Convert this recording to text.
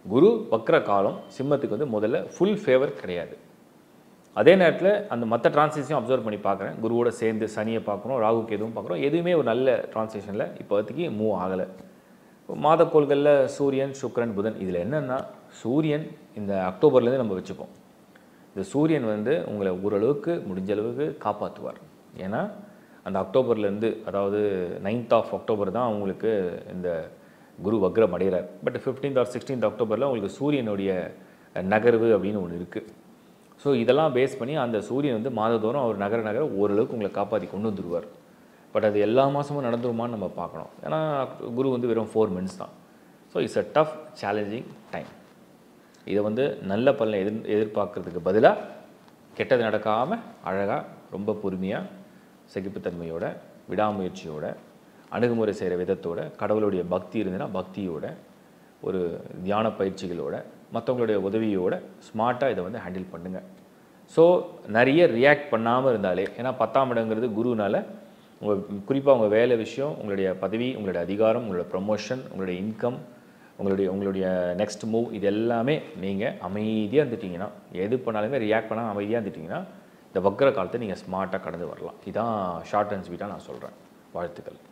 குரு வக்ர காலம் சிம்மத்துக்கு வந்து முதல்ல ஃபுல் ஃபேவர் கிடையாது அதே நேரத்தில் அந்த மற்ற டிரான்ஸ்லேஷனையும் அப்சர்வ் பண்ணி பார்க்குறேன் குருவோட சேர்ந்து சனியை பார்க்குறோம் ராகுக்கு எதுவும் பார்க்குறோம் எதுவுமே ஒரு நல்ல டிரான்ஸ்லேஷனில் இப்போதைக்கு மூவ் ஆகலை மாதக்கோள்களில் சூரியன் சுக்கிரன் புதன் இதில் என்னென்னா சூரியன் இந்த அக்டோபர்லேருந்து நம்ம வச்சுப்போம் இந்த சூரியன் வந்து உங்களை ஓரளவுக்கு முடிஞ்ச அளவுக்கு காப்பாற்றுவார் ஏன்னா அந்த அக்டோபர்லேருந்து அதாவது நைன்த் ஆஃப் அக்டோபர் தான் உங்களுக்கு இந்த குரு வக்ரம் அடைகிறார் பட் 15th ஆர் 16th அக்டோபரில் உங்களுக்கு சூரியனுடைய நகர்வு அப்படின்னு ஒன்று இருக்குது ஸோ இதெல்லாம் பேஸ் பண்ணி அந்த சூரியன் வந்து மாதந்தோறும் அவர் நகர நகர ஓரளவுக்கு உங்களை காப்பாற்றி கொண்டு வந்துடுவார் பட் அது எல்லா மாதமும் நடந்துருமான்னு நம்ம பார்க்கணும் ஏன்னா குரு வந்து வெறும் ஃபோர் மந்த்ஸ் தான் so it's a tough challenging time இதை வந்து நல்ல பலனை எதிர் எதிர்பார்க்கறதுக்கு பதிலாக கெட்டது நடக்காமல் அழகாக ரொம்ப பொறுமையாக சகிப்புத்தன்மையோட விடாமுயற்சியோட அணுகுமுறை செய்கிற விதத்தோட கடவுளுடைய பக்தி இருந்ததுன்னா பக்தியோட ஒரு தியான பயிற்சிகளோட மற்றவங்களுடைய உதவியோட ஸ்மார்ட்டாக இதை வந்து ஹேண்டில் பண்ணுங்கள் ஸோ நிறைய ரியாக்ட் பண்ணாமல் இருந்தாலே ஏன்னா பத்தாம் இடங்கிறது குருனால உங்கள் குறிப்பாக உங்கள் வேலை விஷயம் உங்களுடைய பதவி உங்களுடைய அதிகாரம் உங்களோட ப்ரொமோஷன் உங்களுடைய இன்கம் உங்களுடைய உங்களுடைய நெக்ஸ்ட் மூவ் இது எல்லாமே நீங்கள் அமைதியாக இருந்துட்டீங்கன்னா எது பண்ணாலுமே ரியாக்ட் பண்ணாமல் அமைதியாக இருந்துட்டீங்கன்னா இந்த வக்கர காலத்தை நீங்கள் ஸ்மார்ட்டாக கடந்து வரலாம் இதான் ஷார்ட் அண்ட் ஸ்வீட்டாக நான் சொல்கிறேன் வாழ்த்துக்கள்